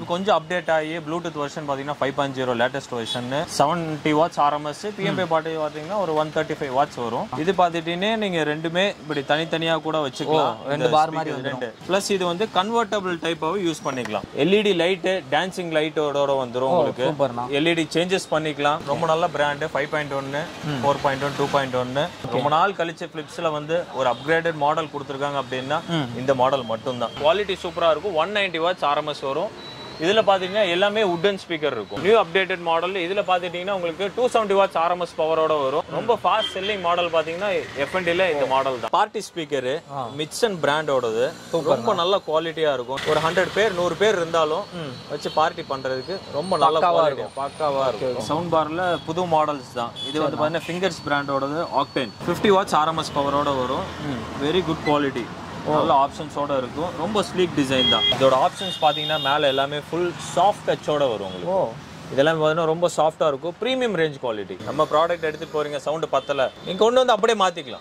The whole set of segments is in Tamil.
கொஞ்சம் அப்டேட் ஆகி ப்ளூடூத் வெர்ஷன் பார்த்தீங்கன்னா five point zero latest version seventy watts RMS BMP பாட்டு பார்த்தீங்கன்னா ஒரு ஒன் தேர்ட்டி ஃபைவ் வாட்ஸ் வரும் இது பார்த்துட்டீங்கன்னா நீங்க ரெண்டுமே இப்படி தனித்தனியா கூட வச்சுக்கலாம் ரெண்டு பார் மாதிரி ரெண்டு ப்ளஸ் இது வந்து கன்வெர்ட்டபிள் டைப்பாகவும் யூஸ் பண்ணிக்கலாம் எல்இடி லைட்டு டான்சிங் லைட்டோட வந்துரும் உங்களுக்கு சூப்பர்ண்ணா எல்இடி சேஞ்சஸ் பண்ணிக்கலாம் ரொம்ப நல்ல பிராண்டு ஃபைவ் பாயிண்ட் ஒன்று four point one two point ஒன்று ரொம்ப நாள் கழிச்சு ஃபிளிப்ஸில் வந்து ஒரு அப்கிரேடட் மாடல் கொடுத்துருக்காங்க அப்படின்னா இந்த மாடல் மட்டும்தான் குவாலிட்டி சூப்பராக இருக்கும் ஒன் நைன்டி வாட்ஸ் ஆர்எம்எஸ் வரும் இதில் பார்த்தீங்கன்னா எல்லாமே உட்டன் ஸ்பீக்கர் இருக்கும் நியூ அப்டேட்டட் மாடல் இதில் பார்த்துட்டீங்கன்னா உங்களுக்கு டூ செவன்டி வாட்ஸ் ஆர்எம்எஸ் பவரோட வரும் ரொம்ப ஃபாஸ்ட் செல்லிங் மாடல் பார்த்தீங்கன்னா எஃப்என்டில இந்த மாடல் தான் பார்ட்டி ஸ்பீக்கரு மிட்சன் பிராண்டோடது ரொம்ப நல்ல குவாலிட்டியா இருக்கும் ஒரு ஹண்ட்ரட் பேர் நூறு பேர் இருந்தாலும் வச்சு பார்ட்டி பண்றதுக்கு ரொம்ப நல்ல குவாலிட்டி பக்காவா இருக்கும் சவுண்ட் பார்ல புது மாடல்ஸ் தான் இது வந்து பார்த்தீங்கன்னா ஃபிங்கர்ஸ் பிராண்டோடது ஆக்டென் ஃபிஃப்டி வாட்ஸ் ஆர்எம்எஸ் பவரோட வரும் வெரி குட் குவாலிட்டி நல்ல ஆப்ஷன்ஸோட இருக்கும் ரொம்ப ஸ்லீக் டிசைன் தான் இதோட ஆப்ஷன்ஸ் பார்த்தீங்கன்னா மேலே எல்லாமே ஃபுல் சாஃப்ட் டச்சோட வரும் உங்களுக்கு இதெல்லாம் பார்த்தீங்கன்னா ரொம்ப சாஃப்டாக இருக்கும் ப்ரீமியம் ரேஞ்ச் குவாலிட்டி நம்ம ப்ராடக்ட் எடுத்துட்டு போறீங்க சவுண்டு பத்தல நீங்க கொண்டு வந்து அப்படியே மாத்திக்கலாம்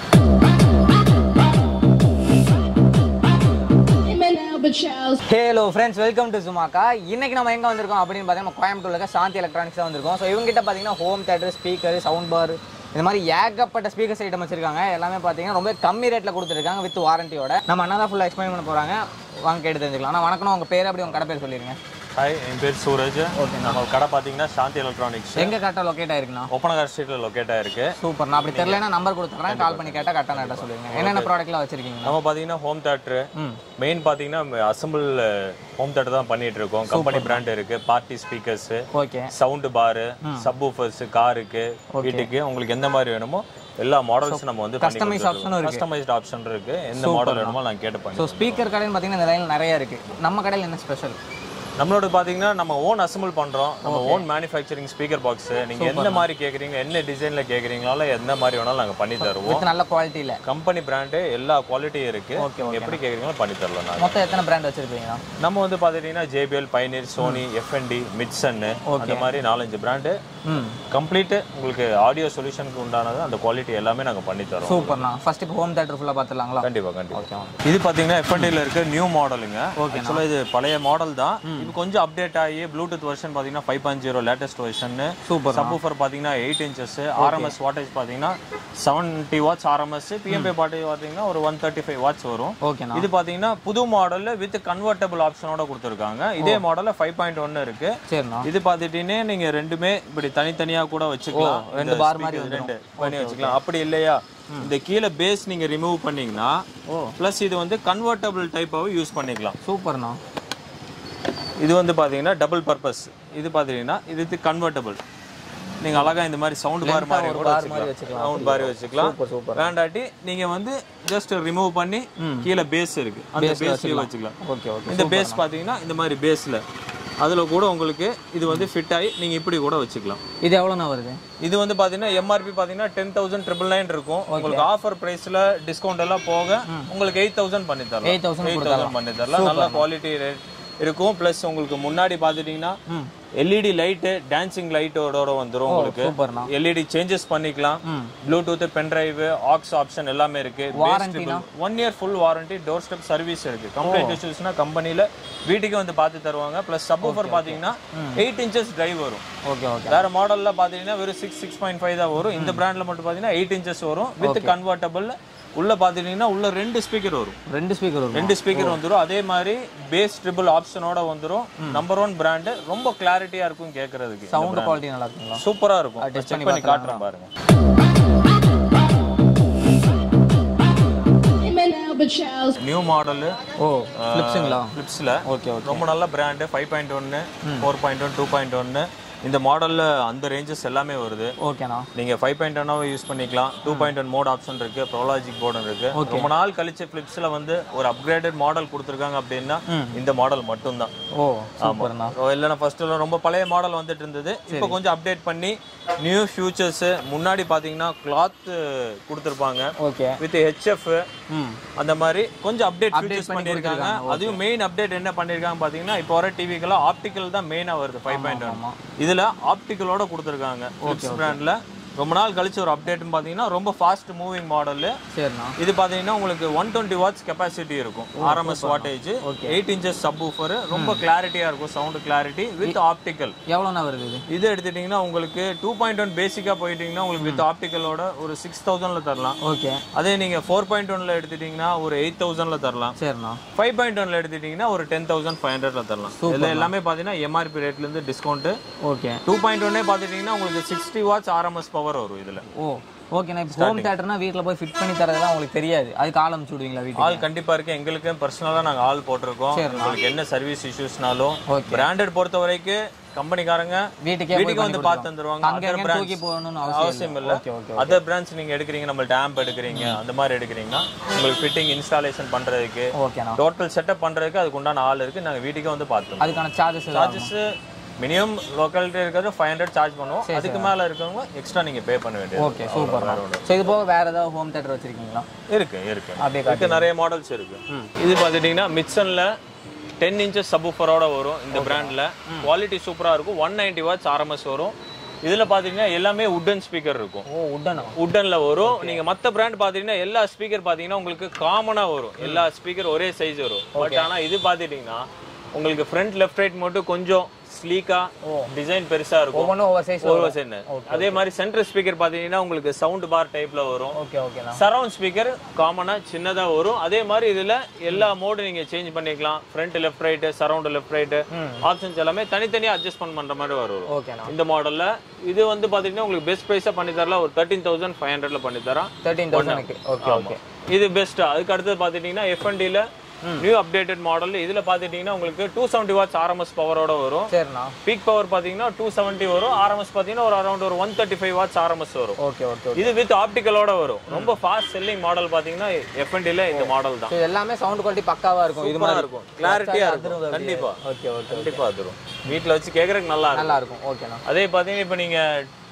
ஹலோ ஃப்ரெண்ட்ஸ் வெல்கம் டு சுமாக்கா இன்னைக்கு நம்ம எங்க வந்திருக்கோம் அப்படின்னு பார்த்தீங்கன்னா கோயம்புத்தூர்ல இருக்க சாந்தி எலக்ட்ரானிக்ஸ் தான் வந்திருக்கோம் ஸோ இவங்க கிட்ட பார்த்தீங்கன்னா home theatre speaker sound bar இந்த மாதிரி ஏகப்பட்ட ஸ்பீக்கர்ஸ் ஐட்டம் வச்சிருக்காங்க எல்லாமே பார்த்தீங்கன்னா ரொம்ப கம்மி ரேட்ல கொடுத்துருக்காங்க வித் வாரண்டியோட நம்ம அண்ணா தான் ஃபுல்லாக எக்ஸ்பிளைன் பண்ண போறாங்க வாங்க கேட்டு தெரிஞ்சுக்கலாம் நான் வணக்கம் உங்க பேர் அப்படி உங்க கடை பேர் சொல்லிருங்க ஹாய் என் பேர் சூரஜ் நம்ம கடை பார்த்தீங்கன்னா சாந்தி எலக்ட்ரானிக்ஸ் எங்க கரெக்டாக லொக்கேட் ஆயிருக்குண்ணா ஒப்பனகார் ஸ்ட்ரீட்ல லொக்கேட் ஆயிருக்கு சூப்பர் நான் அப்படி தெரியலனா நம்பர் கொடுத்துறேன் கால் பண்ணி கேட்டால் கரெக்டாக நட்டா சொல்லுங்க என்னென்ன ப்ராடக்ட்லாம் வச்சிருக்கீங்க நம்ம பார்த்தீங்கன்னா ஹோம் தேட்டரு மெயின் பார்த்தீங்கன்னா அசம்பிள் ஹோம் தேட்டர் தான் பண்ணிட்டு இருக்கோம் கம்பெனி பிராண்ட் இருக்கு party speakers okay sound bar sub woofers காருக்கு வீட்டுக்கு உங்களுக்கு எந்த மாதிரி வேணுமோ எல்லா மாடல்ஸ் நம்ம வந்து Customize option ம் இருக்கு. கஸ்டமைஸ்ட் ஆப்ஷன் இருக்கு எந்த மாடல் வேணுமோ நான் கேட்டு பண்ணி ஸோ ஸ்பீக்கர் கடைன்னு பார்த்தீங்கன்னா இந்த லைனில் நிறைய இருக்கு நம்ம கடையில் என்ன ஸ்பெஷல் நம்மளோட பாத்தீங்கன்னா நம்ம ஓன் அசம்பிள் பண்றோம் நம்ம ஓன் மேனுஃபேக்சரிங் ஸ்பீக்கர் பாக்ஸ் நீங்க எந்த மாதிரி கேக்குறீங்க என்ன டிசைன்ல கேக்குறீங்களோ எந்த மாதிரி வேணாலும் நாங்க பண்ணி தருவோம் வித் நல்ல குவாலிட்டியில் கம்பெனி பிராண்டு எல்லா குவாலிட்டியும் இருக்கு நீங்க எப்படி கேக்குறீங்களோ பண்ணி தரலாம் நாங்க மொத்தம் எத்தனை பிராண்ட் வச்சிருப்பீங்க நம்ம வந்து பாத்துட்டீங்கன்னா ஜேபிஎல் பைனீர் சோனி எஃப்என்டி மிட்சன் அந்த மாதிரி நாலஞ்சு பிராண்டு ம் கம்ப்ளீட் உங்களுக்கு ஆடியோ சொல்யூஷனுக்கு உண்டானது அந்த குவாலிட்டி எல்லாமே நாங்க பண்ணி தரோம் சூப்பர்ண்ணா ஃபர்ஸ்ட் இப்போ ஹோம் தேட்டர் ஃபுல்லாக பார்த்துலாங்களா கண்டிப்பா கண்டிப்பா ஓகே இது பாத்தீங்கன்னா எஃப்என்டில இருக்க நியூ மாடலுங்க ஆக்சுவலா இது பழைய மாடல் தான் இது கொஞ்சம் அப்டேட் ஆகி ப்ளூடூத் வெர்ஷன் பாத்தீங்கன்னா five point zero latest version super subwoofer பாத்தீங்கன்னா எயிட் இன்ச்சஸ் ஆர்எம்எஸ் வாட்டேஜ் பாத்தீங்கன்னா செவன்டி வாட்ஸ் ஆர்எம்எஸ் பிஎம்பி பாட்டு பாத்தீங்கன்னா ஒரு ஒன் தேர்ட்டி ஃபைவ் வாட்ஸ் வரும் ஓகேண்ணா இது பாத்தீங்கன்னா புது மாடல்ல வித் கன்வெர்ட்டபிள் ஆப்ஷனோட கொடுத்துருக்காங்க இதே மாடல்ல ஃபைவ் பாயிண்ட் ஒன்னு இருக்கு சரிண்ணா இது பாத்துட்டீங்கன்னா நீங்க ரெண்டுமே இப்படி தனித்தனியா கூட வச்சுக்கலாம் ரெண்டு இந்த bar speaker மாதிரி ரெண்டு பண்ணி வச்சுக்கலாம் அப்படி இல்லையா இந்த கீழே பேஸ் நீங்க ரிமூவ் பண்ணீங்கன்னா ஓ ப்ளஸ் இது வந்து கன்வெர்ட்டபிள் டைப்பாகவும் யூஸ் பண்ணிக்கலாம் சூப்பர்ண்ணா இது வந்து பாத்தீங்கன்னா டபுள் பர்பஸ் இது பாத்தீங்கன்னா இது கன்வெர்ட்டபிள் நீங்க அழகா இந்த மாதிரி சவுண்ட் பார் மாதிரி கூட bar மாதிரி வச்சுக்கலாம் வச்சுக்கலாம். சவுண்ட் பார் வச்சுக்கலாம் சூப்பர் சூப்பர் வேண்டாட்டி நீங்க வந்து ஜஸ்ட் ரிமூவ் பண்ணி கீழே பேஸ் இருக்கு அந்த பேஸ்லயே வச்சுக்கலாம் ஓகே ஓகே இந்த பேஸ் பாத்தீங்கன்னா இந்த மாதிரி பேஸ்ல அதுல கூட உங்களுக்கு இது வந்து ஃபிட் ஆகி நீங்க இப்படி கூட வச்சுக்கலாம் இது எவ்வளோண்ணா வருது இது வந்து பாத்தீங்கன்னா எம்ஆர்பி பாத்தீங்கன்னா டென் தௌசண்ட் ட்ரிபிள் நைன் இருக்கும் உங்களுக்கு ஆஃபர் பிரைஸ்ல டிஸ்கவுண்ட் எல்லாம் போக உங்களுக்கு எயிட் தௌசண்ட் பண்ணி தரலாம் 8,000 எயிட் தௌசண்ட் பண்ணி தரலாம் நல்ல குவாலிட்டி ரேட் இருக்கும் ப்ளஸ் உங்களுக்கு முன்னாடி பாத்துட்டீங்கன்னா எல்இடி லைட்டு டான்சிங் லைட்டோட வந்துரும் உங்களுக்கு சூப்பர்ண்ணா எல்இடி சேஞ்சஸ் பண்ணிக்கலாம் bluetooth pen drive aux option எல்லாமே இருக்கு one year full warranty door step service இருக்கு கம்ப்ளைண்ட் இஷ்யூஸ்னா கம்பெனில வீட்டுக்கு வந்து பார்த்து தருவாங்க ப்ளஸ் சப் பாத்தீங்கன்னா எயிட் இன்ச்சஸ் டிரைவ் வரும் ஓகே ஓகே வேற மாடல்ல பாத்தீங்கன்னா வெறும் சிக்ஸ் சிக்ஸ் பாயிண்ட் ஃபைவ் தான் வரும் இந்த பிராண்ட்ல மட்டும் பாத்தீங்கன்னா எயிட் இன்ச்சஸ் வரும் வித் கன்வெர்ட்டபிள் உள்ள பாத்துட்டீங்கன்னா உள்ள ரெண்டு ஸ்பீக்கர் வரும் ரெண்டு ஸ்பீக்கர் வரும் ரெண்டு ஸ்பீக்கர் வந்துரும் அதே மாதிரி பேஸ் ட்ரிபிள் ஆப்ஷனோட வந்துரும் நம்பர் ஒன் பிராண்டு ரொம்ப கிளாரிட்டியா இருக்கும் கேக்குறதுக்கு சவுண்ட் குவாலிட்டி நல்லா இருக்குங்களா சூப்பரா இருக்கும் செக் பண்ணி காட்டுறேன் பாருங்க நியூ மாடல் ஓ ஃபிளிப்ஸுங்களா ஃபிளிப்ஸ்ல ஓகே ஓகே ரொம்ப நல்ல பிராண்டு ஃபைவ் பாயிண்ட் ஒன்னு four point one two point ஒன்னு இந்த மாடல்ல அந்த ரேஞ்சஸ் எல்லாமே வருது ஓகேண்ணா நீங்க ஃபைவ் பாயிண்ட் ஒன்னாவே யூஸ் பண்ணிக்கலாம் two point one mode option இருக்கு ப்ரோலாஜிக் போர்டு இருக்கு ரொம்ப நாள் கழிச்சு பிளிப்ஸ்ல வந்து ஒரு அப்கிரேடட் மாடல் கொடுத்துருக்காங்க அப்படின்னா இந்த மாடல் மட்டும்தான் ஓ சூப்பர்ண்ணா ஓ, இல்லைன்னா ஃபர்ஸ்ட் எல்லாம் ரொம்ப பழைய மாடல் வந்துட்டு இருந்தது இப்போ கொஞ்சம் அப்டேட் பண்ணி நியூ ஃபியூச்சர்ஸ் முன்னாடி பாத்தீங்கன்னா கிளாத் கொடுத்துருப்பாங்க ஓகே வித் ஹெச்எஃப் ம் அந்த மாதிரி கொஞ்சம் அப்டேட் ஃபியூச்சர்ஸ் பண்ணியிருக்காங்க அதுவும் மெயின் அப்டேட் என்ன பண்ணியிருக்காங்க பாத்தீங்கன்னா இப்போ வர டிவிக்கெல்லாம் ஆப்டிக்கல் தான் மெயினா வருது ஃபைவ் பாயிண்ட் ஒன் இதுல ஆப்டிக்கலோட கொடுத்துருக்காங்க பிளிப்ஸ் பிராண்ட்ல ரொம்ப நாள் கழிச்சு ஒரு அப்டேட்னு பார்த்தீங்கன்னா ரொம்ப ஃபாஸ்ட் மூவிங் மாடல் சரிண்ணா இது பார்த்தீங்கன்னா உங்களுக்கு ஒன் டுவெண்ட்டி வாட்ஸ் கெப்பாசிட்டி இருக்கும் RMS wattage eight inches sub ரொம்ப கிளாரிட்டியாக இருக்கும் சவுண்ட் கிளாரிட்டி வித் ஆப்டிக்கல் எவ்வளோண்ணா வருது இது இது எடுத்துட்டீங்கன்னா உங்களுக்கு டூ பாயிண்ட் ஒன் பேசிக்காக போயிட்டீங்கன்னா உங்களுக்கு வித் ஆப்டிக்கலோட ஒரு சிக்ஸ் தௌசண்ட்ல தரலாம் ஓகே அதே நீங்க ஃபோர் பாயிண்ட் ஒன்ல எடுத்துட்டீங்கன்னா ஒரு எயிட் தௌசண்ட்ல தரலாம் சரிண்ணா ஃபைவ் பாயிண்ட் ஒன்ல எடுத்துட்டீங்கன்னா ஒரு டென் தௌசண்ட் ஃபைவ் ஹண்ட்ரட்ல தரலாம் இதுல எல்லாமே பாத்தீங்கன்னா எம்ஆர்பி ரேட்ல இருந்து டிஸ்கவுண்ட் ஓகே டூ பாயிண்ட் ஒன்னே பாத்துட்டீங்கன்னா உங்களுக்கு சிக்ஸ்டி வாட்ஸ் ஆர்எம்எஸ் பவர் வரும் இதுல ஓ ஓகேண்ணா இப்போ ஹோம் தேட்டர்னா வீட்டில் போய் ஃபிட் பண்ணி தரதெல்லாம் உங்களுக்கு தெரியாது அதுக்கு ஆள் அமுச்சு விடுவீங்களா வீட்டுக்கு ஆள் கண்டிப்பா இருக்கு எங்களுக்கு பர்சனலா நாங்க ஆள் போட்டிருக்கோம் உங்களுக்கு என்ன சர்வீஸ் இஷ்யூஸ்னாலும் Okay. பிராண்டட் பொறுத்த வரைக்கும் கம்பெனிக்காரங்க வீட்டுக்கே வீட்டுக்கு வந்து பார்த்து தந்துருவாங்க அங்க Other எங்க brands- தூக்கி போகணும்னு அவசியம் அவசியம் இல்ல ஓகே ஓகே அதர் பிராண்ட்ஸ் நீங்க எடுக்கிறீங்க நம்ம டேம்ப் எடுக்கிறீங்க அந்த மாதிரி எடுக்கிறீங்கன்னா உங்களுக்கு ஃபிட்டிங் இன்ஸ்டாலேஷன் பண்றதுக்கு ஓகேண்ணா டோட்டல் செட்டப் பண்றதுக்கு அதுக்கு உண்டான ஆள் இருக்கு நாங்க வீட்டுக்கே வந்து பார்த்தோம் அதுக்கான சார்ஜஸ் சார்ஜஸ் மினிமம் லோக்காலிட்டி இருக்கிறது ஃபைவ் ஹண்ட்ரட் சார்ஜ் பண்ணுவோம் அதுக்கு மேல இருக்கவங்க எக்ஸ்ட்ரா நீங்க பே பண்ண வேண்டியது ஓகே சூப்பர் ஸோ இது போக வேற ஏதாவது ஹோம் தேட்டர் வச்சிருக்கீங்களா இருக்கு இருக்கு அப்படியே இருக்கு நிறைய மாடல்ஸ் இருக்கு இது பார்த்துட்டீங்கன்னா மிட்சன்ல டென் இன்ச்சஸ் சப்வூஃபரோட வரும் இந்த பிராண்ட்ல குவாலிட்டி சூப்பரா இருக்கும் ஒன் நைன்டி வாட்ஸ் ஆர்எம்எஸ் வரும் இதுல பாத்தீங்கன்னா எல்லாமே உட்டன் ஸ்பீக்கர் இருக்கும் ஓ உட்டனா உட்டன்ல வரும் நீங்க மத்த பிராண்ட் பாத்தீங்கன்னா எல்லா ஸ்பீக்கர் பாத்தீங்கன்னா உங்களுக்கு காமனா வரும் எல்லா ஸ்பீக்கர் ஒரே சைஸ் வரும் பட் ஆனா இது பாத்துட்டீங்கன்னா உங்களுக்கு ஃப்ரண்ட் லெஃப்ட் ரைட் மட்டும் கொஞ்சம் ஸ்லீக்கா டிசைன் பெருசா இருக்கும் ஒவ்வொன்றும் ஒவ்வொரு சைஸ் ஒரு சென்னு அதே மாதிரி சென்ட்ரல் ஸ்பீக்கர் பாத்தீங்கன்னா உங்களுக்கு சவுண்ட் பார் டைப்ல வரும் ஓகே ஓகேண்ணா சரவுண்ட் ஸ்பீக்கர் காமனா சின்னதா வரும் அதே மாதிரி இதுல எல்லா மோடு நீங்க சேஞ்ச் பண்ணிக்கலாம் front left right surround left right options எல்லாமே தனித்தனியா அட்ஜஸ்ட்மெண்ட் பண்ற மாதிரி வரும் ஓகேண்ணா இந்த மாடல்ல இது வந்து பாத்தீங்கன்னா உங்களுக்கு பெஸ்ட் பிரைஸா பண்ணி தரலாம் ஒரு தேர்ட்டீன் தௌசண்ட் ஃபைவ் ஹண்ட்ரட்ல பண்ணி தரோம் தேர்ட்டீன் தௌசண்ட்க்கு ஓகே ஓகே இது பெஸ்ட் அதுக்கு அடுத்தது பாத்துட்டீங்கன்னா எஃப்என்டில நியூ அப்டேட்டட் மாடல் இதுல பாத்துட்டீங்கன்னா உங்களுக்கு டூ செவன்டி வாட்ஸ் ஆர்எம்எஸ் பவரோட வரும் சரிண்ணா பீக் பவர் பாத்தீங்கன்னா டூ செவன்ட்டி வரும் ஆர்எம்எஸ் பாத்தீங்கன்னா ஒரு அரௌண்ட் ஒரு one thirty five watts RMS வரும் ஓகே ஓகே இது வித் ஆப்டிக்கலோட வரும் ரொம்ப ஃபாஸ்ட் செல்லிங் மாடல் பாத்தீங்கன்னா எஃப்என்டில இந்த மாடல் தான் ஸோ எல்லாமே சவுண்ட் குவாலிட்டி பக்காவா இருக்கும் இது சூப்பரா மாதிரி இருக்கும் கிளாரிட்டியா அதிரும் இருக்கும் அப்படியே. கண்டிப்பா ஓகே ஓகே கண்டிப்பா அதிரும் வீட்ல வச்சு கேக்குறதுக்கு நல்லா இருக்கும் நல்லா இருக்கும் ஓகேண்ணா அதே பாத்தீங்கன்னா இப்போ நீங்க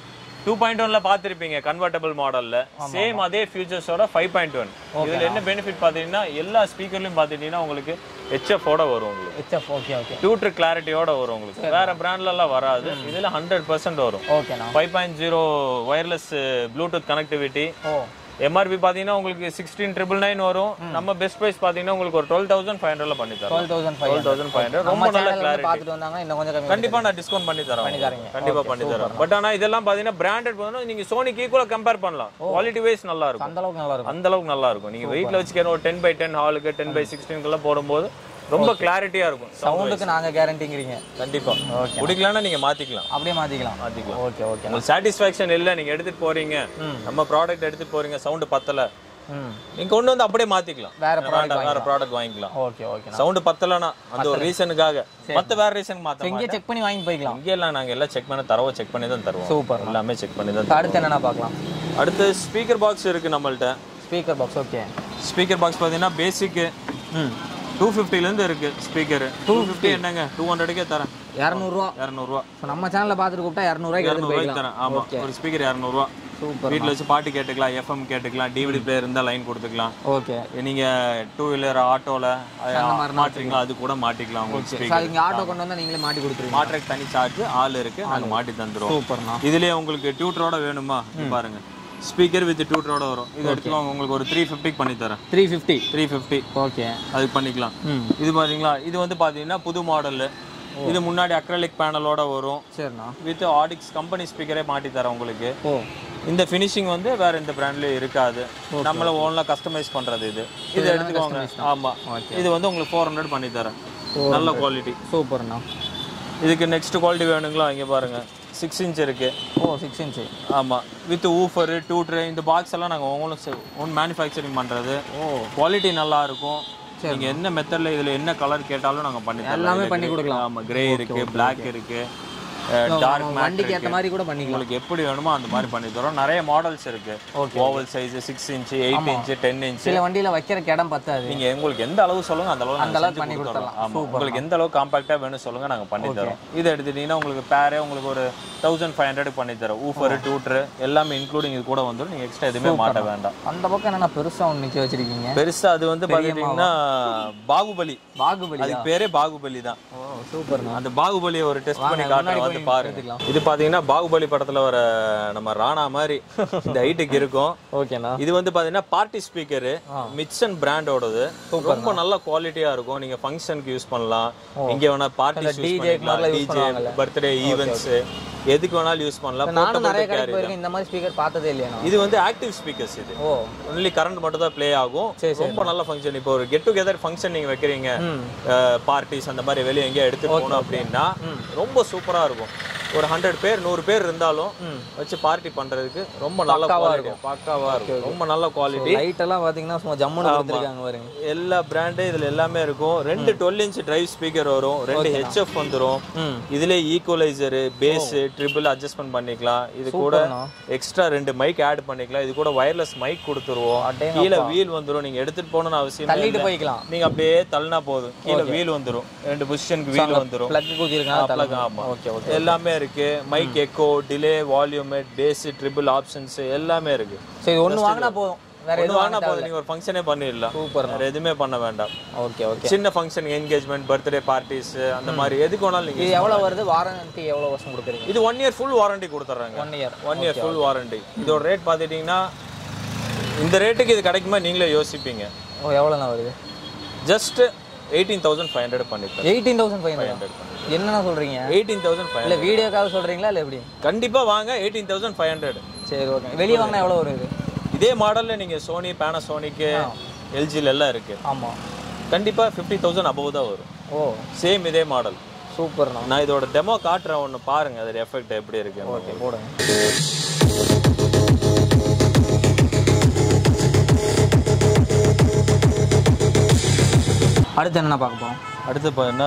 டூ பாயிண்ட் ஒன்ல பாத்திருப்பீங்க கன்வெர்டபிள் மாடல்ல சேம் அதே ஃபியூச்சர்ஸோட ஃபைவ் பாயிண்ட் ஒன் இதுல என்ன பெனிஃபிட் பாத்தீங்கன்னா எல்லா ஸ்பீக்கர்லயும் பாத்துட்டீங்கன்னா உங்களுக்கு HF ஓட வரும் உங்களுக்கு ஹெச்எஃப் ஓகே ஓகே டியூட்டர் கிளாரிட்டியோட வரும் உங்களுக்கு வேற பிராண்ட்ல எல்லாம் வராது இதுல ஹண்ட்ரட் பர்சன்ட் வரும் ஓகேண்ணா five point zero wireless bluetooth connectivity ஓ எம்ஆர்பி பாத்தீங்கன்னா உங்களுக்கு சிக்ஸ்டீன் ட்ரிபிள் நைன் வரும் நம்ம பெஸ்ட் ப்ரைஸ் பாத்தீங்கன்னா உங்களுக்கு ஒரு டுவெல் தௌசண்ட் ஃபைவ் ஹண்ட்ரட்ல பண்ணி தரோம் twelve thousand five twelve thousand five hundred நம்ம ரொம்ப நல்ல சேனல் கிளாரிட்டி பார்த்துட்டு வந்தாங்கன்னா இன்னும் கொஞ்சம் கம்மி கண்டிப்பா நான் டிஸ்கவுண்ட் பண்ணி தரேன் பண்ணி தரீங்க. கண்டிப்பா பண்ணி தரேன் பட் ஆனா இதெல்லாம் பாத்தீங்கன்னா பிராண்டட் பண்ணணும் நீங்க சோனிக்கு ஈக்குவலா கம்பேர் பண்ணலாம் குவாலிட்டி வைஸ் நல்லா இருக்கும் அந்த அளவுக்கு நல்லா இருக்கும் அந்த அளவுக்கு நல்லா இருக்கும் நீங்க வீட்ல வச்சுக்கிற ஒரு டென் பை டென் ஹாலுக்கு டென் பை சிக்ஸ்டீன்க்குலாம் போடும்போது ரொம்ப கிளாரிட்டியா இருக்கும் சவுண்டுக்கு நாங்க கேரண்டிங்கிறீங்க கண்டிப்பா பிடிக்கலன்னா நீங்க மாத்திக்கலாம் அப்படியே மாத்திக்கலாம் மாத்திக்கலாம் ஓகே ஓகே உங்களுக்கு சாட்டிஸ்ஃபேக்ஷன் இல்ல நீங்க எடுத்துட்டு போறீங்க நம்ம ப்ராடக்ட் எடுத்துட்டு போறீங்க சவுண்ட் பத்தல ம் நீங்க கொண்டு வந்து அப்படியே மாத்திக்கலாம் வேற வேண்டாம், வேற ப்ராடக்ட் வாங்கிக்கலாம் ஓகே ஓகேண்ணா சவுண்ட் பத்தலனா அந்த ஒரு ரீசனுக்காக மத்த வேற ரீசன் மாத்த இங்கே செக் பண்ணி வாங்கி போய்க்கலாம் இங்க எல்லாம் நாங்க எல்லாம் செக் பண்ண தரவ செக் பண்ணி தான் தருவோம் சூப்பர் எல்லாமே செக் பண்ணி தான் அடுத்து என்னென்ன பார்க்கலாம் அடுத்து ஸ்பீக்கர் பாக்ஸ் இருக்கு நம்மள்ட்ட speaker box okay speaker box பார்த்தீங்கன்னா பேசிக்கு ம் டூ ஃபிஃப்டிலேருந்து இருக்கு ஸ்பீக்கர் டூ ஃபிஃப்டி என்னங்க டூ ஹண்ட்ரடுக்கே தரேன் இரநூறுவா இரநூறுவா ஸோ நம்ம சேனலில் பார்த்துட்டு கூப்பிட்டா இரநூறுவாய்க்கு எடுத்து இரநூறுவாய்க்கு போய்க்கலாம் தரேன் ஆமா ஒரு ஸ்பீக்கர் இரநூறுவா சூப்பர் வீட்டில் வச்சு பாட்டு கேட்டுக்கலாம் எஃப்எம் கேட்டுக்கலாம் டிவிடி பிளேயர் இருந்தால் லைன் கொடுத்துக்கலாம் ஓகே நீங்க டூ வீலர் ஆட்டோல மாட்டுறீங்களா அது கூட மாட்டிக்கலாம் உங்களுக்கு ஸோ ஸ்பீக்கர் இங்கே ஆட்டோ கொண்டு வந்தால் நீங்களே மாட்டி கொடுத்துருவீங்க மாட்டுறதுக்கு தனி சார்ஜ் ஆள் இருக்கு நாங்க மாட்டி தந்துருவோம் சூப்பர்ண்ணா இதுலயே உங்களுக்கு டியூட்டரோட வேணுமா இது பாருங்க ஸ்பீக்கர் வித் டியூட்டரோட வரும் இது எடுத்துக்கோங்க உங்களுக்கு ஒரு த்ரீ ஃபிஃப்டிக்கு பண்ணி தரேன் three fifty three fifty okay அதுக்கு பண்ணிக்கலாம் ம் இது பாத்தீங்களா இது வந்து பாத்தீங்கன்னா புது மாடல் இது முன்னாடி அக்ரலிக் பேனலோட வரும் சரிண்ணா வித் ஆடிக்ஸ் கம்பெனி ஸ்பீக்கரே மாட்டி தரேன் உங்களுக்கு ஓ இந்த ஃபினிஷிங் வந்து வேற எந்த பிராண்ட்லயும் இருக்காது நம்மள ஓன்ல கஸ்டமைஸ் பண்றது இது இது எடுத்துக்கோங்க ஆமா இது வந்து உங்களுக்கு ஃபோர் ஹண்ட்ரட் பண்ணி தரேன் நல்ல குவாலிட்டி சூப்பர்ண்ணா இதுக்கு நெக்ஸ்ட் குவாலிட்டி வேணுங்களா இங்க பாருங்க சிக்ஸ் இன்ச் இருக்கு ஓ சிக்ஸ் இன்ச்சு ஆமா வித் ஊஃபர் டூட்ரு இந்த பாக்ஸ் எல்லாம் நாங்க ஓன் ஓன் மேனுஃபேக்சரிங் பண்றது குவாலிட்டி நல்லா இருக்கும் நீங்க என்ன மெத்தட்ல இதுல என்ன கலர் கேட்டாலும் நாங்க பண்ணி தரலாம். எல்லாமே இதுல பண்ணி grey- கொடுக்கலாம். ஆமா கிரே இருக்கு பிளாக் இருக்கு டார்க் மேட் வண்டிக்கு ஏற்ற மாதிரி கூட பண்ணிக்கலாம் உங்களுக்கு எப்படி வேணுமோ அந்த மாதிரி பண்ணி தரோம் நிறைய மாடல்ஸ் இருக்கு oval size six inch eight inch ten inch சில வண்டியில வைக்கிறக்கு இடம் பத்தாது நீங்க உங்களுக்கு எந்த அளவு சொல்லுங்க அந்த அளவு நாங்க அளவுக்கு செஞ்சு பண்ணி கொடுத்துறோம். கொடுத்துடலாம். ஆமா உங்களுக்கு எந்த அளவு காம்பாக்டா வேணும் சொல்லுங்க நாங்க பண்ணி தரோம் இதை எடுத்துட்டீங்கன்னா உங்களுக்கு பேரே உங்களுக்கு ஒரு தௌசண்ட் ஃபைவ் ஹண்ட்ரட் பண்ணி தரோம் ஊஃபர் டூட்ரு எல்லாமே இன்க்ளூடிங் இது கூட வந்துடும் நீங்க எக்ஸ்ட்ரா எதுவுமே மாட்ட வேண்டாம் அந்த பக்கம் என்னன்னா பெருசா ஒன்று நிக்க வச்சிருக்கீங்க பெருசா அது வந்து பாத்துட்டீங்கன்னா பாகுபலி பாகுபலி அதுக்கு பேரே பாகுபலி தான் ஓ சூப்பர்ண்ணா அந்த பாகுபலியை ஒரு டெஸ்ட் பண்ணி காட்டுறோம் வந்து பாருங்க இது பாத்தீங்கன்னா பாகுபலி படத்துல வர நம்ம ராணா மாதிரி இந்த ஹைட்டுக்கு இருக்கும் ஓகேண்ணா இது வந்து பாத்தீங்கன்னா பார்ட்டி ஸ்பீக்கர் மிட்சன் பிராண்டோடது ரொம்ப நல்ல குவாலிட்டியா இருக்கும் நீங்க ஃபங்க்ஷனுக்கு யூஸ் பண்ணலாம் எங்க வேணா பார்ட்டி யூஸ் பண்ணிக்கலாம் டிஜே பர்த்டே ஈவென்ட்ஸ் எதுக்கு வேணாலும் யூஸ் பண்ணலாம் நானும் நிறைய Portable கடைக்கு carry போயிருக்கேன் இந்த மாதிரி ஸ்பீக்கர் பார்த்ததே இல்லையா இது வந்து ஆக்டிவ் ஸ்பீக்கர்ஸ் இது ஓ ஒன்லி கரண்ட் மட்டும் தான் ப்ளே ஆகும் ரொம்ப நல்ல ஃபங்க்ஷன் இப்போ ஒரு கெட் டுகெதர் ஃபங்க்ஷன் நீங்க வைக்கிறீங்க பார்ட்டிஸ் அந்த மாதிரி வெளியே எங்கேயா எடுத்துட்டு போகணும் அப்படின்னா ரொம்ப சூப்பரா இருக்கும் ஒரு ஹண்ட்ரட் பேர் நூறு பேர் இருந்தாலும் வச்சு பார்ட்டி பண்றதுக்கு ரொம்ப நல்ல குவாலிட்டி பக்காவா இருக்கும் ரொம்ப நல்ல குவாலிட்டி லைட் எல்லாம் பாத்தீங்கன்னா சும்மா ஜம்முன்னு கொடுத்துருக்காங்க பாருங்க எல்லா பிராண்டு இதுல எல்லாமே இருக்கும் ரெண்டு டுவெல் இன்ச் டிரைவ் ஸ்பீக்கர் வரும் ரெண்டு ஹெச்எஃப் வந்துரும் இதுல ஈக்குவலைசர் பேஸ் ட்ரிபிள் அட்ஜஸ்ட்மெண்ட் பண்ணிக்கலாம் இது கூட எக்ஸ்ட்ரா ரெண்டு மைக் ஆட் பண்ணிக்கலாம் இது கூட வயர்லெஸ் மைக் கொடுத்துருவோம் கீழே வீல் வந்துரும் நீங்க எடுத்துட்டு போகணும்னு அவசியம் தள்ளிட்டு போய்க்கலாம் நீங்க அப்படியே தள்ளினா போதும் கீழே வீல் வந்துரும் ரெண்டு பொசிஷனுக்கு வீல் வந்துரும் பிளக் குத்திருக்காங்க plug, ஆமா ஓகே ஓகே எல்லாமே இருக்கு mic echo delay volume bass treble options எல்லாமே இருக்கு சரி இது ஒண்ணு வாங்கினா போதும் வேற ஒண்ணு எதுவும் வாங்கினா போதும் நீங்க ஒரு ஃபங்க்ஷனே பண்ணிடலாம் சூப்பர் வேற எதுவுமே பண்ண வேண்டாம் ஓகே ஓகே சின்ன ஃபங்க்ஷன் என்கேஜ்மெண்ட் பர்த்டே பார்ட்டிஸ் அந்த மாதிரி எதுக்கு வேணாலும் நீங்க இது எவ்வளவு வருது வாரண்டி எவ்வளவு வருஷம் கொடுக்குறீங்க இது ஒன் இயர் ஃபுல் வாரண்டி கொடுத்துட்றாங்க one year one year full warranty இதோட ரேட் பார்த்துட்டிங்கன்னா இந்த ரேட்டுக்கு இது கிடைக்குமா நீங்களே யோசிப்பீங்க ஓ எவ்வளோண்ணா வருது just eighteen thousand five hundred பண்ணிருக்கேன் எயிட்டீன் தௌசண்ட் ஃபைவ் ஹண்ட்ரட் என்னண்ணா சொல்றீங்க எயிட்டீன் தௌசண்ட் ஃபைவ் இல்ல வீடியோக்காக சொல்றீங்களா இல்ல எப்படி கண்டிப்பா வாங்க எயிட்டீன் தௌசண்ட் ஃபைவ் ஹண்ட்ரட் சரி ஓகே வெளியே வாங்கினா எவ்வளவு வருது இதே மாடல்ல நீங்க சோனி பேனசோனிக்கு எல்ஜில எல்லாம் இருக்கு ஆமா கண்டிப்பா ஃபிஃப்டி தௌசண்ட் அபவ் தான் வரும் ஓ சேம் இதே மாடல் சூப்பர்ண்ணா நான் இதோட டெமோ காட்டுறேன் ஒன்று பாருங்க அதோட எஃபெக்ட் எப்படி இருக்கு ஓகே போடுங்க அடுத்து என்ன பார்க்க போறோம் அடுத்து பார்த்தீங்கன்னா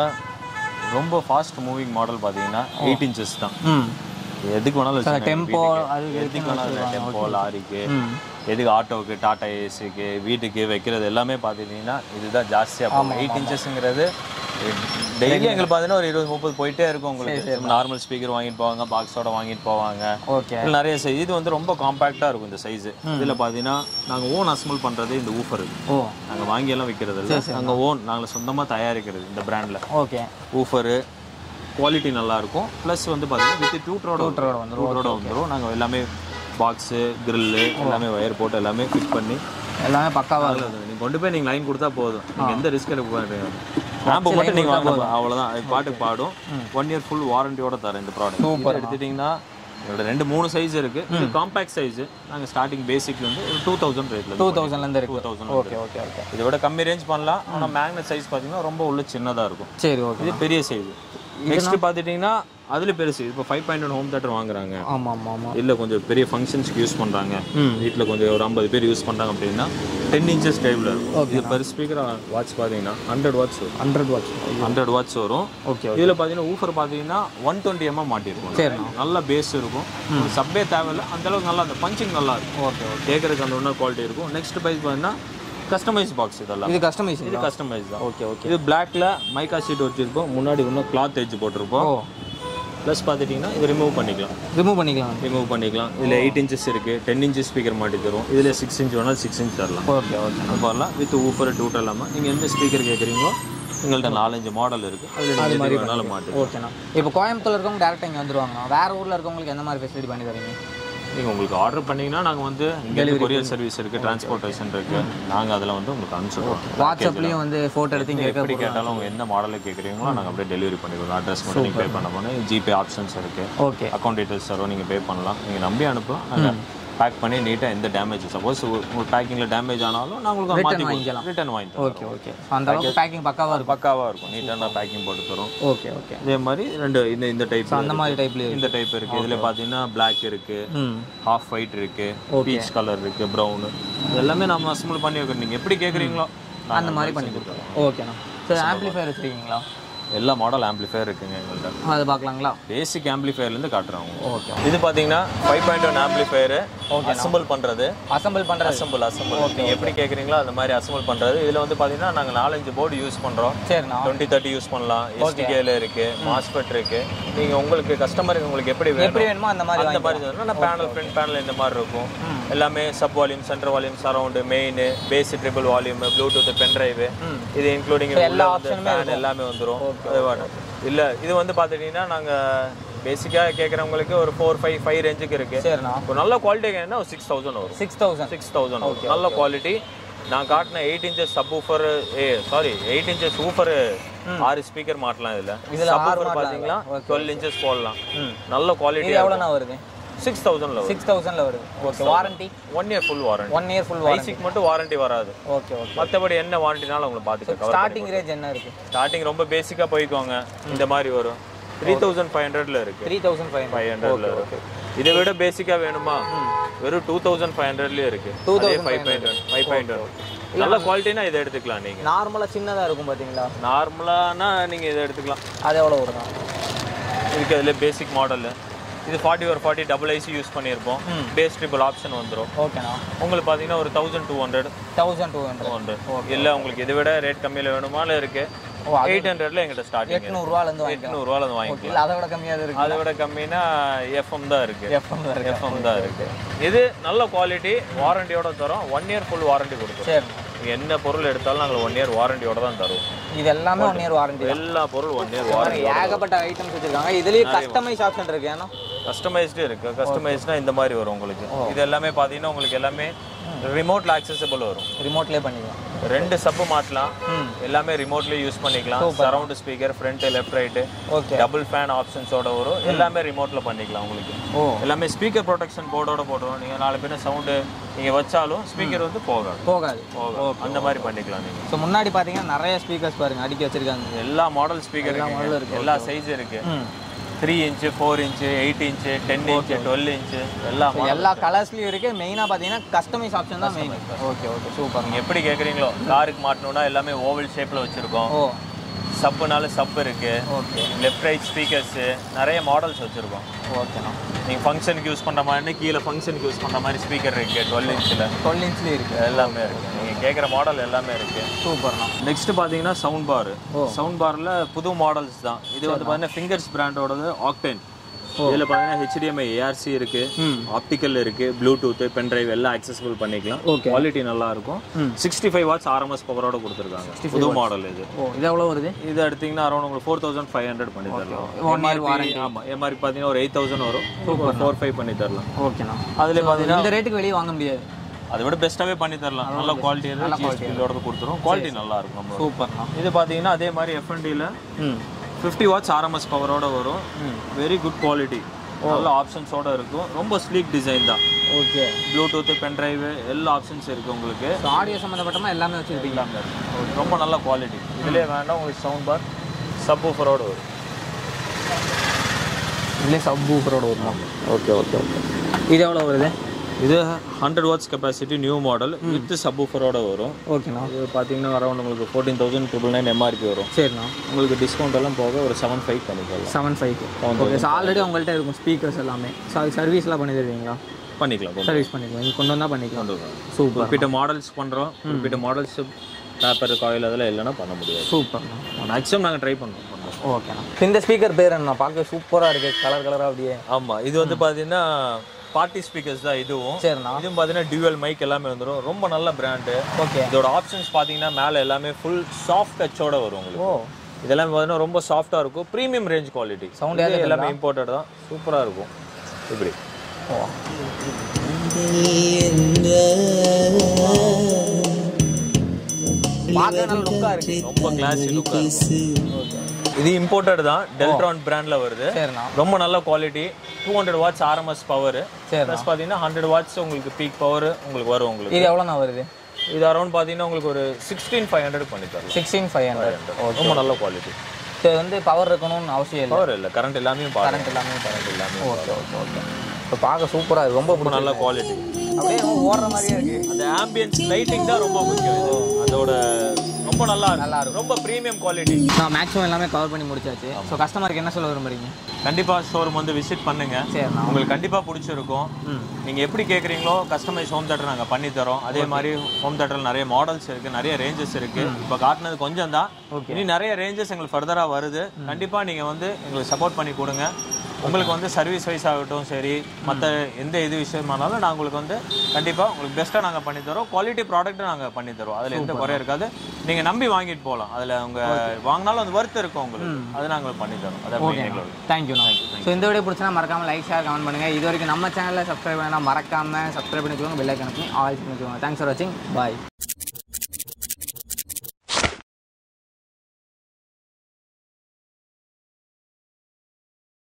ரொம்ப ஃபாஸ்ட் மூவிங் மாடல் பார்த்தீங்கன்னா எயிட் இன்ச்சஸ் தான் ம் எதுக்கு வேணாலும் வச்சுக்கலாம் டெம்போ வீட்டுக்கு. அது எதுக்கு வேணாலும் டெம்போ லாரிக்கு ம் எதுக்கு ஆட்டோவுக்கு டாடா ஏசிக்கு வீட்டுக்கு வைக்கிறது எல்லாமே பார்த்துக்கிட்டிங்கன்னா இதுதான் ஜாஸ்தியாக போகும் எயிட் இன்ச்சஸ்ங்கிறது டெய்லி எங்களுக்கு பார்த்தீங்கன்னா ஒரு இருபது முப்பது போயிட்டே இருக்கும் உங்களுக்கு நார்மல் ஸ்பீக்கர் வாங்கிட்டு போவாங்க பாக்ஸோட வாங்கிட்டு போவாங்க ஓகே இதுல நிறைய சைஸ் இது வந்து ரொம்ப காம்பாக்டாக இருக்கும் இந்த சைஸ் இதில் பார்த்தீங்கன்னா நாங்கள் ஓன் அசம்பிள் பண்ணுறது இந்த ஊஃபர் ஓ நாங்கள் வாங்கி எல்லாம் விற்கிறது இல்லை நாங்கள் ஓன் நாங்கள் சொந்தமாக தயாரிக்கிறது இந்த பிராண்டில் ஓகே ஊஃபரு குவாலிட்டி நல்லா இருக்கும் ப்ளஸ் வந்து பார்த்தீங்கன்னா வித் டியூட்டரோட Tutor-ஓட வந்துரும். டியூட்டரோட வந்துடும் நாங்கள் எல்லாமே பாக்ஸு கிரில்லு எல்லாமே ஒயர் போட்டு எல்லாமே ஃபிட் பண்ணி எல்லாமே பக்காவா அதில் நீங்கள் கொண்டு போய் நீங்கள் லைன் கொடுத்தா போதும் நீங்கள் எந்த ரிஸ்க் எடுக்க போகிறீங்க ஆம்பு மட்டும் நீங்கள் வாங்க அவ்வளோதான் அது பாட்டுக்கு பாடும் ஒன் இயர் ஃபுல் வாரண்டியோட தரேன் இந்த ப்ராடக்ட் சூப்பர் எடுத்துட்டிங்கன்னா இதோட ரெண்டு மூணு சைஸ் இருக்கு இது காம்பாக்ட் சைஸ் நாங்கள் ஸ்டார்டிங் பேசிக் வந்து டூ தௌசண்ட் ரேட்ல டூ தௌசண்ட்லேருந்து இருக்கு two thousand okay okay okay இதோட கம்மி ரேஞ்ச் பண்ணலாம் ஆனால் மேக்னெட் சைஸ் பார்த்தீங்கன்னா ரொம்ப உள்ள சின்னதாக இருக்கும் சரி ஓகே இது பெரிய சைஸ் நெக்ஸ்ட் பார்த்துட்டிங்கன்னா அதுல பெருசு இப்போ five point one home theatre வாங்குறாங்க ஆமா ஆமா ஆமா இல்ல கொஞ்சம் பெரிய ஃபங்க்ஷன்ஸ்க்கு யூஸ் பண்றாங்க வீட்ல கொஞ்சம் ஒரு ஐம்பது பேர் யூஸ் பண்றாங்க அப்படின்னா டென் இன்ச்சஸ் டைப்ல இருக்கும் இது பெர் ஸ்பீக்கர் வாட்ச் பார்த்தீங்கன்னா ஹண்ட்ரட் வாட்ஸ் வரும் ஹண்ட்ரட் வாட்ச் ஹண்ட்ரட் வாட்ஸ் வரும் ஓகே இதுல பார்த்தீங்கன்னா ஊஃபர் பார்த்தீங்கன்னா ஒன் டுவெண்ட்டி எம்எம் மாட்டிருக்கும் சரிண்ணா நல்ல பேஸ் இருக்கும் சப்பே தேவையில்ல அந்த அளவுக்கு நல்லா அந்த பஞ்சிங் நல்லா இருக்கும் ஓகே ஓகே கேட்கறதுக்கு அந்த ஒன்றும் குவாலிட்டி இருக்கும் நெக்ஸ்ட் ப்ரைஸ் பார்த்தீங்கன்னா கஸ்டமைஸ் பாக்ஸ் இதெல்லாம் இது கஸ்டமைசிங் இது கஸ்டமைஸ் தான் ஓகே ஓகே இது பிளாக்ல மைக்கா ஷீட் வச்சிருப்போம் முன்னாடி இன்னும் கிளாத் எட்ஜ் போட்டிருப்போம் ஓ ப்ளஸ் பார்த்துட்டிங்கன்னா இது ரிமூவ் பண்ணிக்கலாம் ரிமூவ் பண்ணிக்கலாம் ரிமூவ் பண்ணிக்கலாம் இதில் எயிட் இன்ச்சஸ் இருக்குது டென் இன்ச்சஸ் ஸ்பீக்கர் மாட்டி தரும் இதில் சிக்ஸ் இன்ச் வேணாலும் சிக்ஸ் இன்ச் தரலாம் ஓகே ஓகே அது வரலாம் வித் ஊப்பர் டூட் இல்லாமல் நீங்கள் எந்த ஸ்பீக்கர் கேட்குறீங்களோ எங்கள்கிட்ட நாலஞ்சு மாடல் இருக்குது அதில் நீங்கள் எது வேணாலும் மாட்டி ஓகேண்ணா இப்போ கோயம்புத்தூர்ல இருக்கவங்க டேரெக்டாக இங்கே வந்துருவாங்க வேற ஊர்ல இருக்கவங்களுக்கு எந்த மாதிரி ஃபெசிலிட்டி பண்ணி தரீங்க நீங்கள் உங்களுக்கு ஆர்டர் பண்ணீங்கன்னா நாங்கள் வந்து இங்கே கொரியர் சர்வீஸ் இருக்குது டிரான்ஸ்போர்ட்டேஷன் இருக்குது நாங்கள் அதில் வந்து உங்களுக்கு அனுப்பிச்சிடுவோம் வாட்ஸ்அப்லேயும் வந்து ஃபோட்டோ எடுத்து இங்கே எப்படி கேட்டாலும் உங்க எந்த மாடலில் கேட்குறீங்களோ நாங்கள் அப்படியே டெலிவரி பண்ணிடுவோம் அட்ரஸ் மட்டும் நீங்கள் பே பண்ண போனால் ஜிபே ஆப்ஷன்ஸ் இருக்குது ஓகே அக்கௌண்ட் டீட்டெயில்ஸ் தரோம் நீங்கள் பே பண்ணலாம் நீங்கள் நம்பி அனுப்பலாம் நாங்கள் பேக் பண்ணி நீட்டாக எந்த டேமேஜ் சப்போஸ் உங்களுக்கு பேக்கிங்கில் டேமேஜ் ஆனாலும் நான் உங்களுக்கு மாற்றி வாங்கிக்கலாம். ரிட்டர்ன் வாங்கி தரோம் ஓகே ஓகே அந்த அளவுக்கு பேக்கிங் பக்காவாக இருக்கும் பக்காவாக இருக்கும் நீட்டாக பேக்கிங் போட்டு தரோம் ஓகே ஓகே இதே மாதிரி ரெண்டு இந்த இந்த டைப் அந்த மாதிரி டைப்லேயே இந்த டைப் இருக்கு இதில் பார்த்தீங்கன்னா Black இருக்கு ம் ஹாஃப் ஒயிட் இருக்கு பீச் கலர் இருக்கு ப்ரௌனு எல்லாமே நம்ம அசம்பிள் பண்ணி வைக்கிறோம் நீங்கள் எப்படி கேட்குறீங்களோ அந்த மாதிரி பண்ணி கொடுத்துருவோம் ஓகேண்ணா சரி ஆம்ப்ளிஃபையர் வச்சுருக்கீங்களா எல்லா மாடல் ஆம்பிளிஃபையர் இருக்குங்க எங்கள்கிட்ட அது பார்க்கலாங்களா பேசிக் ஆம்பிளிஃபையர்லேருந்து காட்டுறோம் ஓகே இது பார்த்தீங்கன்னா five point one amplifier assemble பண்ணுறது அசம்பிள் பண்ணுறது அசம்பிள் அசம்பிள் நீங்கள் எப்படி கேட்குறீங்களோ அந்த மாதிரி அசம்பிள் பண்ணுறது இதில் வந்து பார்த்தீங்கன்னா நாங்கள் நாலஞ்சு போர்டு யூஸ் பண்ணுறோம் சரிண்ணா டுவெண்ட்டி தேர்ட்டி யூஸ் பண்ணலாம் எஸ்டிகேல இருக்கு மாஸ்பெட் இருக்கு நீங்கள் உங்களுக்கு கஸ்டமருக்கு உங்களுக்கு எப்படி வேணும் எப்படி வேணுமோ அந்த மாதிரி அந்த மாதிரி சொன்னா பேனல் ஃப்ரண்ட் பேனல் இந்த மாதிரி இருக்கும் எல்லாமே sub volume centre volume surround main bass treble volume bluetooth pen drive இது இன்க்ளூடிங் எல்லா ஆப்ஷனுமே எல்லாமே வந்துரும் இல்ல இது வந்து பாத்துட்டீங்கன்னா நாங்க பேசிக்கா கேக்குறவங்களுக்கு ஒரு ஃபோர் ஃபைவ் ஃபைவ் ரேஞ்சுக்கு இருக்கு சரிண்ணா ஒரு நல்ல குவாலிட்டி என்ன ஒரு சிக்ஸ் தௌசண்ட் வரும் சிக்ஸ் தௌசண்ட் சிக்ஸ் தௌசண்ட் வரும் நல்ல குவாலிட்டி நான் காட்டின எயிட் இன்ச்சஸ் சப் ஊஃபர் ஏ சாரி எயிட் இன்ச்சஸ் ஊஃபர் ஆறு ஸ்பீக்கர் மாட்டலாம் இதுல இதுல சப் ஆறு ஊஃபர் பாத்தீங்களா டுவெல் இன்ச்சஸ் போடலாம் நல்ல குவாலிட்டி இது எவ்வளோண்ணா வருது சிக்ஸ் தௌசண்ட்ல வரும் சிக்ஸ் தௌசண்ட்ல வருது okay warranty one year full warranty one year full warranty ஐசிக்கு மட்டும் வாரண்டி வராது ஓகே ஓகே மத்தபடி என்ன வாரண்டினாலும் உங்களுக்கு பாத்துக்க ஸ்டார்டிங் ரேஞ்ச் என்ன இருக்கு ஸ்டார்டிங் ரொம்ப பேசிக்கா போய்க்கோங்க இந்த மாதிரி வரும் த்ரீ தௌசண்ட் ஃபைவ் ஹண்ட்ரட்ல இருக்கு த்ரீ தௌசண்ட் ஃபைவ் ஃபைவ் ஹண்ட்ரட்ல இருக்கு இதை விட பேசிக்கா வேணுமா வெறும் டூ தௌசண்ட் ஃபைவ் ஹண்ட்ரட்லயே இருக்கு ஃபைவ் பாயிண்ட் ஃபைவ் பாயிண்ட் நல்ல குவாலிட்டினா இதை எடுத்துக்கலாம் நீங்க நார்மலாக சின்னதாக இருக்கும் பார்த்தீங்களா நார்மலானா நீங்க இதை எடுத்துக்கலாம் அது எவ்வளோ வருதுண்ணா இருக்கு அதுல பேசிக் மாடல் இது ஃபார்ட்டி ஒரு ஃபார்ட்டி டபுள் ஐசி யூஸ் பண்ணியிருப்போம் பேஸ் ட்ரிபிள் ஆப்ஷன் வந்துடும் ஓகேண்ணா உங்களுக்கு பார்த்தீங்கன்னா ஒரு thousand two hundred thousand two hundred hundred இல்லை உங்களுக்கு இதை விட ரேட் கம்மியில் வேணுமாலும் இருக்கு ஓ, எயிட் ஹண்ட்ரட்ல எங்கிட்ட ஸ்டார்டிங் எட்நூறுவாலேருந்து வாங்கிக்கலாம் எட்நூறுவால இருந்து வாங்கிக்கலாம் இல்லை அதை விட கம்மியாக இருக்கு அதை விட கம்மினா எஃப்எம் தான் இருக்கு எஃப்எம் தான் இருக்கு எஃப்எம் தான் இருக்கு இது நல்ல குவாலிட்டி வாரண்டியோட தரோம் ஒன் இயர் ஃபுல் வாரண்டி கொடுக்குறோம் சரிண்ணா நீங்க என்ன பொருள் எடுத்தாலும் நாங்கள் ஒன் இயர் வாரண்டியோட தான் தருவோம் இது எல்லாமே ஒன் இயர் வாரண்டி எல்லா பொருள் ஒன் இயர் வாரண்டி ஏகப்பட்ட ஐட்டம்ஸ் வச்சிருக்காங்க இதுலயே கஸ்டமைஸ் ஆப்ஷன் இருக்கு ஏன்னா கஸ்டமைஸ்டு இருக்கு கஸ்டமைஸ்னா இந்த மாதிரி வரும் உங்களுக்கு இது எல்லாமே பார்த்தீங்கன்னா உங்களுக்கு எல்லாமே ரிமோட்ல ஆக்சசபிள் வரும் ரிமோட்லயே பண்ணிக்கலாம் ரெண்டு சப்பு மாட்டலாம் எல்லாமே ரிமோட்லயே யூஸ் பண்ணிக்கலாம் surround speaker front left right okay double fan ஆப்ஷன்ஸோட வரும் எல்லாமே ரிமோட்ல பண்ணிக்கலாம் உங்களுக்கு ஓ எல்லாமே ஸ்பீக்கர் ப்ரொடெக்ஷன் போர்டோட போடுவோம் நீங்க நாலு பேர் சவுண்டு நீங்க வச்சாலும் ஸ்பீக்கர் வந்து போகாது போகாது போகாது அந்த மாதிரி பண்ணிக்கலாம் நீங்க ஸோ முன்னாடி பார்த்தீங்கன்னா நிறைய ஸ்பீக்கர்ஸ் பாருங்க அடுக்கி வச்சிருக்காங்க எல்லா மாடல் ஸ்பீக்கர் இருக்கு எல்லா சைஸ் இருக்கு ம் three inch four inch eight inch ten inch twelve inch எல்லா So, எல்லா கலர்ஸ்லயும் இருக்கு மெயினா பாத்தீங்கன்னா கஸ்டமைஸ் ஆப்ஷன் தான் மெயின் ஓகே ஓகே சூப்பர் நீங்க எப்படி கேக்குறீங்களோ காருக்கு மாட்டணும்னா எல்லாமே ஓவல் ஷேப்ல வச்சிருக்கோம் ஓ சப்புனால சப் இருக்கு ஓகே லெஃப்ட் ரைட் ஸ்பீக்கர்ஸ் நிறைய மாடல்ஸ் வச்சிருக்கோம் ஓகேண்ணா நீங்க ஃபங்க்ஷனுக்கு யூஸ் பண்ற மாதிரி கீழே ஃபங்க்ஷனுக்கு யூஸ் பண்ற மாதிரி ஸ்பீக்கர் இருக்கு டுவெல் இன்ச்சில் டுவெல் இன்ச்லேயும் இருக்கு எல்லாமே இருக்கு நீங்க கேக்குற மாடல் எல்லாமே இருக்கு சூப்பர்ண்ணா நெக்ஸ்ட் பாத்தீங்கன்னா சவுண்ட் பார் சவுண்ட் பார்ல புது மாடல்ஸ் தான் இது வந்து பாத்தீங்கன்னா ஃபிங்கர்ஸ் பிராண்டோடது ஆக்டென் இதுல பாத்தீங்கன்னா ஹெச்டிஎம்ஐ ஏஆர்சி இருக்கு ஆப்டிக்கல் இருக்கு ப்ளூடூத் பென் டிரைவ் எல்லாம் அக்சசபிள் பண்ணிக்கலாம் Okay. குவாலிட்டி நல்லா இருக்கும் சிக்ஸ்டி ஃபைவ் வாட்ஸ் ஆர்எம்எஸ் பவரோட கொடுத்துருக்காங்க புது மாடல் இது ஓ இது எவ்வளோ வருது இது எடுத்தீங்கன்னா அரௌண்ட் உங்களுக்கு ஃபோர் தௌசண்ட் ஃபைவ் ஹண்ட்ரட் பண்ணி தரலாம் ஒன் இயர் வாரண்டி ஆமா எம்ஆர்பி பாத்தீங்கன்னா ஒரு எயிட் தௌசண்ட் வரும் ஃபோர் ஃபைவ் பண்ணி தரலாம் ஓகேண்ணா அதுல பாத்தீங்கன்னா இந்த ரேட்டுக்கு வெளியே வாங்க முடியாது அதை விட பெஸ்ட்டாவே பண்ணி தரலாம் நல்ல குவாலிட்டி ஜிஎஸ்டியோட கொடுத்துரும் குவாலிட்டி நல்லா இருக்கும் நம்ம சூப்பர்ண்ணா இது பாத்தீங்கன்னா அதே மாதிரி எஃப்என்டியில் ம் ஃபிஃப்டி வாட்ஸ் ஆர்எம்எஸ் பவரோட வரும் வெரி குட் குவாலிட்டி நல்ல ஆப்ஷன்ஸோட இருக்கும் ரொம்ப ஸ்லீக் டிசைன் தான் ஓகே ப்ளூடூத் பென் டிரைவ் எல்லா ஆப்ஷன்ஸ் இருக்கு உங்களுக்கு ஸோ ஆடியோ சம்மந்தப்பட்டமா எல்லாமே வச்சுருப்பீங்க எல்லாமே இருக்கு ரொம்ப நல்ல குவாலிட்டி இதுலேயே வேண்டாம் உங்களுக்கு சவுண்ட் பார் சப் ஊஃபரோட வரும் இதுலேயே சப் ஊஃபரோட வருமா ஓகே ஓகே ஓகே இது எவ்வளோ வருது இது hundred watts capacity new model with sub ஊஃபரோட வரும் ஓகேண்ணா இது பார்த்தீங்கன்னா அரௌண்ட் உங்களுக்கு fourteen thousand triple nine MRP வரும் சரிண்ணா உங்களுக்கு டிஸ்கவுண்ட் எல்லாம் போக ஒரு செவன் ஃபைவ் பண்ணிக்கலாம் seven five okay so already உங்கள்கிட்ட இருக்கும் ஸ்பீக்கர்ஸ் எல்லாமே ஸோ அது சர்வீஸ்லாம் பண்ணி தருவீங்களா பண்ணிக்கலாம் கொண்டு சர்வீஸ் பண்ணிக்கலாம் இங்கே கொண்டு வந்தால் பண்ணிக்கலாம் கொண்டு வரலாம். சூப்பர் குறிப்பிட்ட மாடல்ஸ் பண்ணுறோம் குறிப்பிட்ட மாடல்ஸ் பேப்பர் காயில் அதெல்லாம் இல்லைன்னா பண்ண முடியாது சூப்பர்ண்ணா மேக்ஸிமம் நாங்கள் ட்ரை பண்ணுறோம் பண்ணுறோம் ஓகேண்ணா இந்த ஸ்பீக்கர் பேர் என்ன பார்க்க சூப்பராக இருக்குது கலர் கலராக அப்படியே ஆமாம் இது வந்து பார்த்தீங்கன்னா பார்ட்டி ஸ்பீக்கர்ஸ் தான் இதுவும் சரிண்ணா இதுவும் பார்த்தீங்கன்னா டியூவல் மைக் எல்லாமே வந்துடும் ரொம்ப நல்ல பிராண்டு ஓகே இதோட ஆப்ஷன்ஸ் பார்த்தீங்கன்னா மேலே எல்லாமே ஃபுல் சாஃப்ட் டச்சோட வரும் உங்களுக்கு ஓ இதெல்லாம் பார்த்தீங்கன்னா ரொம்ப சாஃப்டாக இருக்கும் ப்ரீமியம் ரேஞ்ச் குவாலிட்டி Sound இது எல்லாமே இம்போர்ட்டட் தான் சூப்பராக இருக்கும் இப்படி ஓ பார்க்க நல்ல லுக்காக இருக்கு ரொம்ப கிளாசி லுக்காக இது இம்போர்ட்டட் தான் டெல்ட்ரான் பிராண்டில் வருது சரிண்ணா ரொம்ப நல்ல quality two hundred watts RMS power சரிண்ணா ப்ளஸ் பார்த்தீங்கன்னா ஹண்ட்ரட் வாட்ஸ் உங்களுக்கு பீக் பவர் உங்களுக்கு வரும் உங்களுக்கு இது எவ்வளோண்ணா வருது இது அரௌண்ட் பார்த்தீங்கன்னா உங்களுக்கு ஒரு சிக்ஸ்டீன் ஃபைவ் ஹண்ட்ரட் பண்ணி தரலாம் சிக்ஸ்டீன் ஃபைவ் ஹண்ட்ரட் ரொம்ப நல்ல குவாலிட்டி இது வந்து பவர் இருக்கணும்னு அவசியம் இல்லை பவர் இல்லை கரண்ட் எல்லாமே பாருங்க கரண்ட் எல்லாமே கரண்ட் எல்லாமே ஓகே ஓகே ஓகே இப்போ பார்க்க சூப்பராக இருக்கு ரொம்ப ரொம்ப நல்ல குவாலிட்டி அப்படியே நம்ம ஓடுற மாதிரியே இருக்கு அந்த ஆம்பியன்ஸ் லைட்டிங் தான் ரொம்ப முக்கியம் இது அதோட ரொம்ப நல்லா நல்லா இருக்கும் ரொம்ப ப்ரீமியம் குவாலிட்டி நான் மேக்ஸிமம் எல்லாமே கவர் பண்ணி முடிச்சாச்சு ஸோ கஸ்டமருக்கு என்ன சொல்ல விரும்புறீங்க கண்டிப்பா ஷோரூம் வந்து விசிட் பண்ணுங்க சரிண்ணா உங்களுக்கு கண்டிப்பா பிடிச்சிருக்கும் நீங்க எப்படி கேக்குறீங்களோ கஸ்டமைஸ் ஹோம் தேட்டர் நாங்க பண்ணி தரோம் அதே மாதிரி ஹோம் தேட்டர்ல நிறைய மாடல்ஸ் இருக்கு நிறைய ரேஞ்சஸ் இருக்கு இப்போ காட்டினது கொஞ்சம் தான் இனி நிறைய ரேஞ்சஸ் எங்களுக்கு ஃபர்தரா வருது கண்டிப்பா நீங்க வந்து எங்களுக்கு சப்போர்ட் பண்ணி கொடுங்க உங்களுக்கு வந்து சர்வீஸ் வைஸ் ஆகட்டும் சரி மற்ற எந்த இது விஷயமானாலும் நான் உங்களுக்கு வந்து கண்டிப்பாக உங்களுக்கு பெஸ்ட்டாக நாங்கள் பண்ணி தரோம் குவாலிட்டி ப்ராடக்ட்டும் நாங்கள் பண்ணி தரோம் அதில் எந்த குறையும் இருக்காது நீங்கள் நம்பி வாங்கிட்டு போகலாம் அதில் அவங்க வாங்கினாலும் அந்த ஒர்த் இருக்கும் உங்களுக்கு அது நாங்கள் பண்ணி தரோம் அதை எங்களோட தேங்க்யூண்ணா ஸோ இந்த வீடியோ பிடிச்சா மறக்காம லைக் ஷேர் கமெண்ட் பண்ணுங்க இது வரைக்கும் நம்ம சேனலில் சப்ஸ்கிரைப் பண்ணா மறக்காம சப்ஸ்கிரைப் பண்ணி வச்சுக்கோங்க பெல் ஐக்கன் பண்ணி ஆல் பண்ணி வச்சுக்கோங்க தேங்க்ஸ் ஃபார் வாட்சிங் பாய்